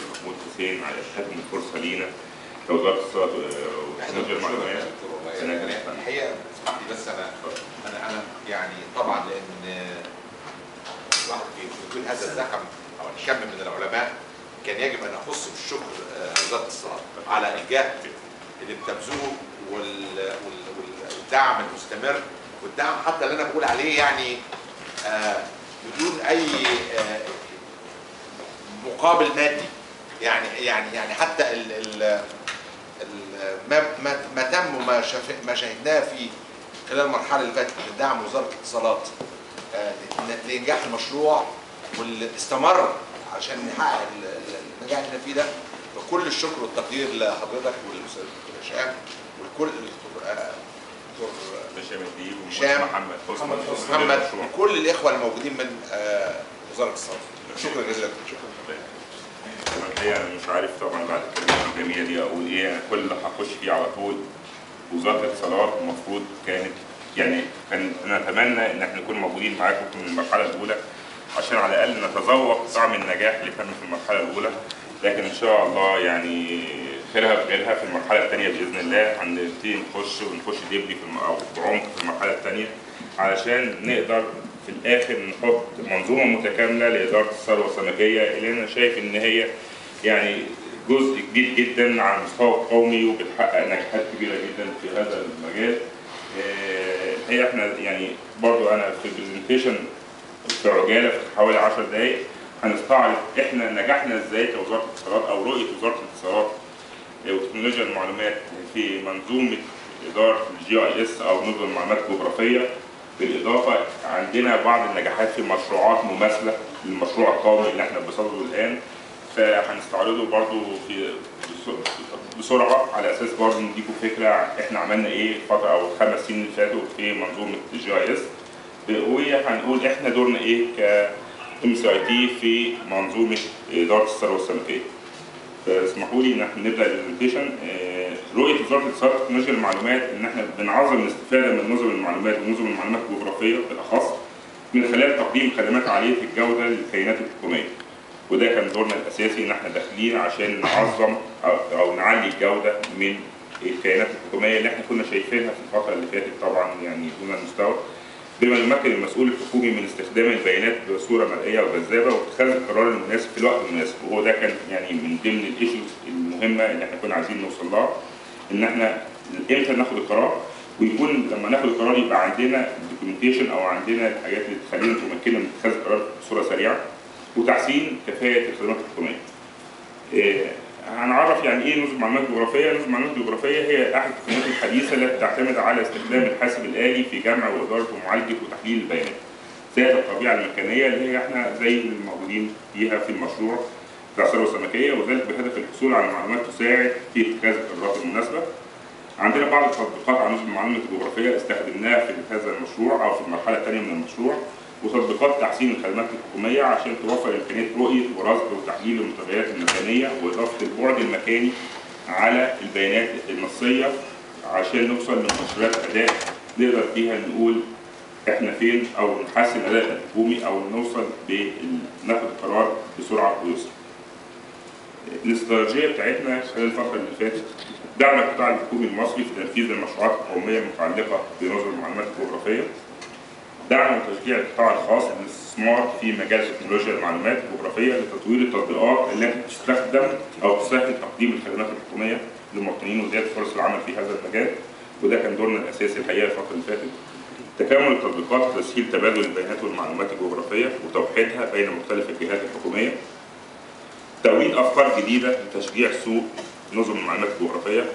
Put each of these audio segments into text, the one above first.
محمود حسين على اتاحة الفرصه لينا كوزاره الاتصالات وتكنولوجيا المعلومات يعني الحقيقه اسمح لي بس انا انا انا يعني طبعا لان الواحد في في كل هذا الزخم او الكم من العلماء كان يجب ان اخص بالشكر آه، وزاره الاتصالات على الجهد اللي بتبذله وال- وال- وال- والدعم المستمر والدعم حتى اللي انا بقول عليه يعني آه، بدون اي آه، مقابل مادي يعني يعني يعني حتى ال ال ال- ما ما ما تم وما شاف- ما شاهدناه في خلال المرحله اللي فاتت من دعم وزاره الاتصالات آه، ل- لانجاح المشروع واللي استمر عشان نحقق ال- ال- النجاح اللي احنا فيه ده فكل الشكر والتقدير لحضرتك والاستاذ دكتور هشام والكل الدكتور آه، دكتور هشام الدين هشام، محمد حسني محمد حسني. محمد المشروع. وكل الاخوه الموجودين من آه، وزاره الاتصالات شكرا جزيلا شكرا الحقيقه انا مش عارف طبعا بعد الكلمه الجميله دي اقول ايه انا كل اللي هخش فيه على طول وزاره الاتصالات المفروض كانت يعني كان نتمنى ان احنا نكون موجودين معاكم في المرحله الاولى عشان على الاقل نتذوق طعم النجاح اللي كان في المرحله الاولى لكن ان شاء الله يعني خيرها في غيرها في المرحله الثانيه باذن الله هنبتدي نخش ونخش ديبلي في الم- او بعمق في المرحله الثانيه علشان نقدر في الاخر نحط منظومه متكامله لاداره الثروه السمكيه اللي انا شايف ان هي يعني جزء كبير جدا على المستوى القومي وبتحقق نجاحات كبيره جدا في هذا المجال. آه، الحقيقه احنا يعني برضو انا في البرزنتيشن في عجاله في حوالي 10 دقائق هنستعرض احنا نجحنا ازاي كوزاره الاتصالات او رؤيه وزاره الاتصالات وتكنولوجيا المعلومات في منظومه اداره الجي اي اس او نظم المعلومات الجغرافيه بالاضافه عندنا بعض النجاحات في مشروعات مماثله للمشروع القومي اللي احنا بصدده الان فهنستعرضه برضو في بس- بسرعه على اساس برضو نديكم فكره احنا عملنا ايه الفتره او الخمس سنين اللي فاتوا في منظومه الجي اي اس وهنقول احنا دورنا ايه ك ام سي اي تي في منظومه اداره الثروه السمكيه. فاسمحوا لي ان احنا نبدا البرزنتيشن آه، رؤيه وزاره الاتصالات وتكنولوجيا المعلومات ان احنا بنعظم الاستفاده من نظم المعلومات ونظم المعلومات الجغرافيه بالاخص من خلال تقديم خدمات عاليه الجوده للكيانات الحكوميه. وده كان دورنا الاساسي ان احنا داخلين عشان نعظم او, أو نعلي الجوده من الكيانات الحكوميه اللي احنا كنا شايفينها في الفتره اللي فاتت طبعا يعني دون المستوى بما يمكن المسؤول الحكومي من استخدام البيانات بصوره مرئيه وجذابه واتخاذ القرار المناسب في الوقت المناسب وهو ده كان يعني من ضمن الايشوز المهمه اللي احنا كنا عايزين نوصل لها ان احنا امتى ناخد القرار ويكون لما ناخد القرار يبقى عندنا الدوكيومنتيشن او عندنا الحاجات اللي تخلينا تمكننا من اتخاذ القرار بصوره سريعه وتحسين كفاءه الخدمات الحكوميه. إيه، هنعرف يعني ايه نظم معلومات جغرافيه؟ نظم معلومات جغرافيه هي احد التقنيات الحديثه التي تعتمد على استخدام الحاسب الالي في جمع واداره ومعالجه وتحليل البيانات. ذات الطبيعه الميكانيه اللي هي احنا زي الموجودين فيها في المشروع بتاع الثروه السمكيه وذلك بهدف الحصول على معلومات تساعد في اتخاذ القرارات المناسبه. عندنا بعض التطبيقات على نظم المعلومات الجغرافيه استخدمناها في هذا المشروع او في المرحله الثانيه من المشروع وتطبيقات تحسين الخدمات الحكوميه عشان توفر امكانيه رؤيه ورصد وتحليل المنتجات الميكانيه واضافه البعد المكاني على البيانات النصيه عشان نوصل لمؤشرات اداء نقدر فيها نقول احنا فين او نحسن الاداء الحكومي او نوصل بال- ناخد قرار بسرعه ويسر. الاستراتيجيه بتاعتنا خلال الفتره اللي فاتت دعم القطاع الحكومي المصري في تنفيذ المشروعات القوميه المتعلقه بنظم المعلومات الجغرافيه دعم وتشجيع القطاع الخاص للاستثمار في مجال تكنولوجيا المعلومات الجغرافيه لتطوير التطبيقات التي تستخدم او تسهل تقديم الخدمات الحكوميه للمواطنين وزياده فرص العمل في هذا المجال وده كان دورنا الاساسي الحقيقه الفتره اللي فاتت. تكامل التطبيقات وتسهيل تبادل البيانات والمعلومات الجغرافيه وتوحيدها بين مختلف الجهات الحكوميه. توليد افكار جديده لتشجيع سوق نظم المعلومات الجغرافيه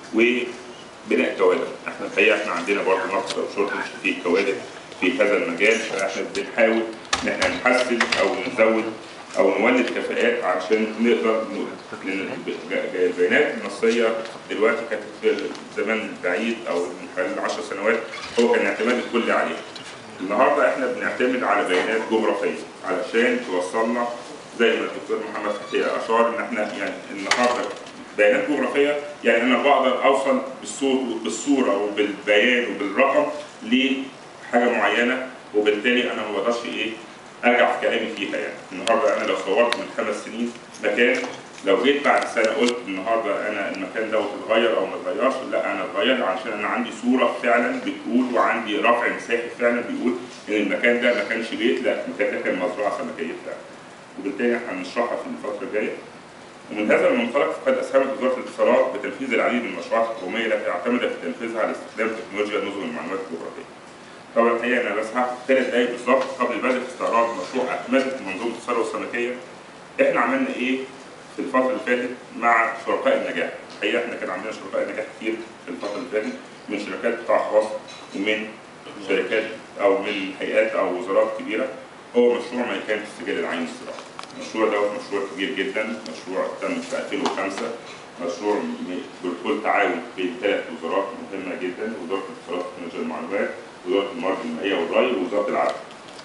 وبناء كوادر، احنا الحقيقه احنا عندنا برضه نقص او شورتج في الكوادر في هذا المجال فاحنا بنحاول ان احنا نحسن او نزود او نولد كفاءات عشان نقدر ن- لان الب- البيانات النصيه دلوقتي كانت في الزمان البعيد او من حوالي 10 سنوات هو كان الاعتماد الكلي عليها. النهارده احنا بنعتمد على بيانات جغرافيه علشان توصلنا زي ما الدكتور محمد فتحي اشار ان احنا يعني النهارده بيانات جغرافيه يعني انا بقدر اوصل بالصوت وبالصوره وبالبيان وبالرقم لحاجه معينه وبالتالي انا ما بقدرش ايه ارجع في كلامي فيها يعني النهارده انا لو صورت من خمس سنين مكان لو جيت بعد سنه قلت النهارده انا المكان دوت اتغير او ما اتغيرش لا انا اتغير عشان انا عندي صوره فعلا بتقول وعندي رفع مساحي فعلا بيقول ان المكان ده ما كانش بيت لا المكان ده كان مزرعه سمكيه فعلا وبالتالي احنا هنشرحها في الفتره الجايه ومن هذا المنطلق فقد اسهمت وزاره الاتصالات بتنفيذ العديد من المشروعات الحكوميه التي اعتمدت في تنفيذها على استخدام تكنولوجيا نظم المعلومات الجغرافيه. طبعا الحقيقه انا بس هاخد ثلاث دقايق بالظبط قبل بدء استعراض مشروع اكمله منظومه الثروه السمكيه احنا عملنا ايه في الفتره اللي فاتت مع شركاء النجاح الحقيقه احنا كان عندنا شركاء نجاح كتير في الفتره اللي فاتت من شركات قطاع خاص ومن شركات او من هيئات او وزارات كبيره هو مشروع ميكان في السجل العين الزراعي المشروع دوت مشروع كبير جدا مشروع تم في 2005 مشروع بكل تعاون بين ثلاث وزارات مهمه جدا وزاره الاتصالات وتكنولوجيا المعلومات وزاره الموارد المائيه والري ووزاره العدل.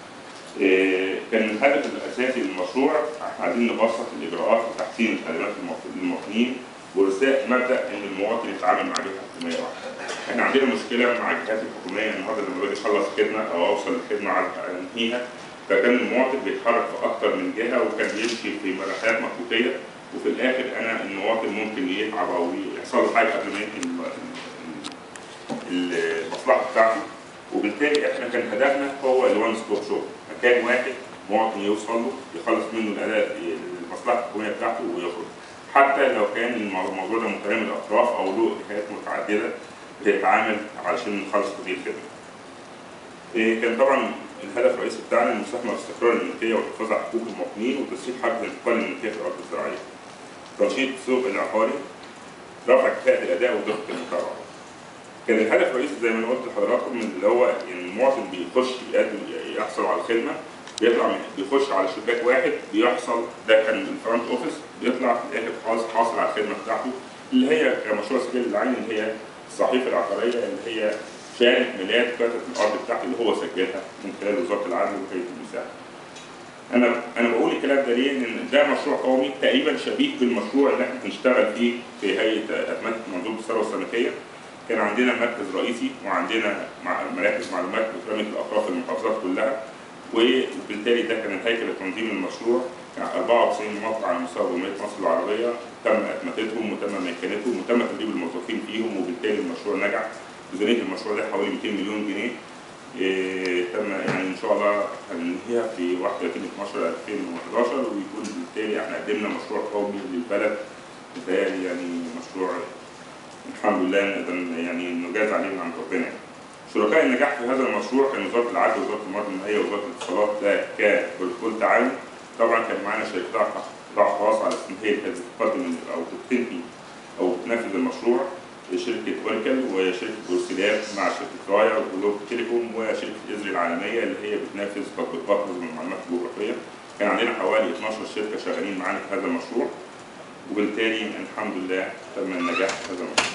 إيه، كان الهدف الاساسي للمشروع احنا عايزين نبسط الاجراءات وتحسين الخدمات للمواطنين ورساء مبدا ان المواطن يتعامل مع جهه حكوميه واحده. احنا عندنا مشكله مع الجهات الحكوميه النهارده لما باجي اخلص خدمه او اوصل الخدمه على انهيها فكان المواطن بيتحرك في اكتر من جهه وكان بيمشي في مراحل مخطوطيه وفي الاخر انا المواطن ممكن يتعب او يحصل له حاجه قبل ما ينهي الم- ال- ال- المصلحه بتاعته وبالتالي احنا كان هدفنا هو الوان ستوب شوب مكان واحد مواطن يوصل له يخلص منه الاداء المصلحه الحكوميه بتاعته ويخرج حتى لو كان المو- الموضوع ده متهم الاطراف او له جهات متعدده بتتعامل علشان نخلص هذه الخدمه. إيه، كان طبعا الهدف الرئيسي بتاعنا المساهمه في استقرار الملكيه والحفاظ على حقوق المواطنين وتسهيل حركه انتقال الملكيه في الارض الزراعيه. تنشيط السوق العقاري رفع كفاءه الاداء ودقه المتابعه. كان الهدف الرئيسي زي ما انا قلت لحضراتكم من اللي هو ان المواطن بيخش يقدم يحصل على الخدمه بيطلع من بيخش على شباك واحد بيحصل ده كان الفرونت اوفيس بيطلع في الاخر خالص حاصل على الخدمه بتاعته اللي هي كمشروع سجل العين اللي هي الصحيفه العقاريه اللي هي شهاده ميلاد قطعه الارض بتاعته اللي هو سجلها من خلال وزاره العدل وهيئه المساعده. انا انا بقول الكلام ده ليه؟ لان ده مشروع قومي تقريبا شبيه بالمشروع اللي احنا بنشتغل فيه في هيئه اتمته منظومه الثروه السمكيه. كان عندنا مركز رئيسي وعندنا مع- مراكز معلومات بترمي الاطراف المحافظات كلها وبالتالي ده كان هيكل تنظيم المشروع كان 94 موقع على مستوى جمهوريه مصر العربيه تم اتمتتهم وتم ميكانتهم وتم تدريب الموظفين فيهم وبالتالي المشروع نجح ميزانيه المشروع ده حوالي 200 مليون جنيه إيه تم يعني ان شاء الله هننهيها في 31 12 2011 ويكون بالتالي احنا قدمنا مشروع قومي للبلد متهيألي يعني مشروع الحمد لله نقدر يعني نجاز عليه من عند ربنا يعني. شركاء النجاح في هذا المشروع كان وزاره العدل وزاره الموارد المائيه ووزاره الاتصالات ده كبروتوكول تعاون طبعا كان معانا شركه قطاع خاص على اسم هي اللي كانت بتقدم او بتنفي او بتنفذ المشروع شركه اوريكل وشركه بورسلاب مع شركه رايا وجلوب تيليكوم وشركه ازري العالميه اللي هي بتنفذ تطبيقات نظم المعلومات الجغرافيه كان عندنا حوالي 12 شركه شغالين معانا في هذا المشروع وبالتالي الحمد لله تم النجاح في هذا المشروع.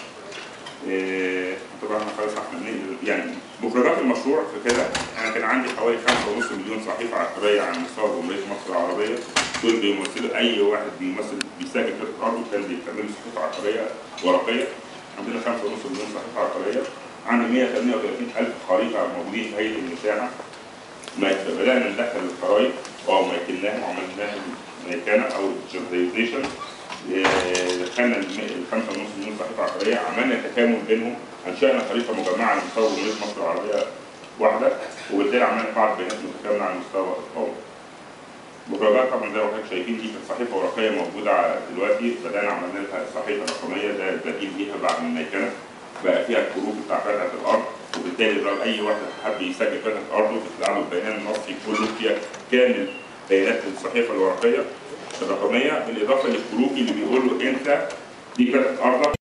إيه، طبعا احنا خلاص احنا بنقل- يعني مخرجات المشروع في كده انا كان عندي حوالي 5.5 مليون صحيفه عقاريه على مستوى جمهوريه مصر العربيه دول بيمثلوا اي واحد بيمثل بيسجل في ارضه كان بيتعمل له صحيفه عقاريه ورقيه عندنا 5.5 مليون صحيفه عقاريه عندنا 138 الف خريطه موجودين في هيئه المساحه ما- بدانا ندخل الخرائط او ميكناها وعملنا لها ميكنه او جنريزيشن دخلنا ال 5.5 مليون صحيفه عقاريه عملنا تكامل بينهم انشانا خريطه مجمعه على مستوى جمهوريه مصر العربيه واحده وبالتالي عملنا قاعده بيانات متكامله على المستوى القومي. مخرجات طبعا زي ما حضرتك شايفين دي كانت صحيفه ورقيه موجوده على- دلوقتي بدانا عملنا لها صحيفه رقميه ده البديل ليها بعد ما الميكنه بقى فيها الكروت بتاع قطعه الارض وبالتالي الراجل- اي واحد حب يسجل قطعه ارضه بيطلع له البيان النصي كله فيها كامل بيانات الصحيفه الورقيه الرقميه بالاضافه للكروكي اللي بيقول له انت دي قطعه ارضك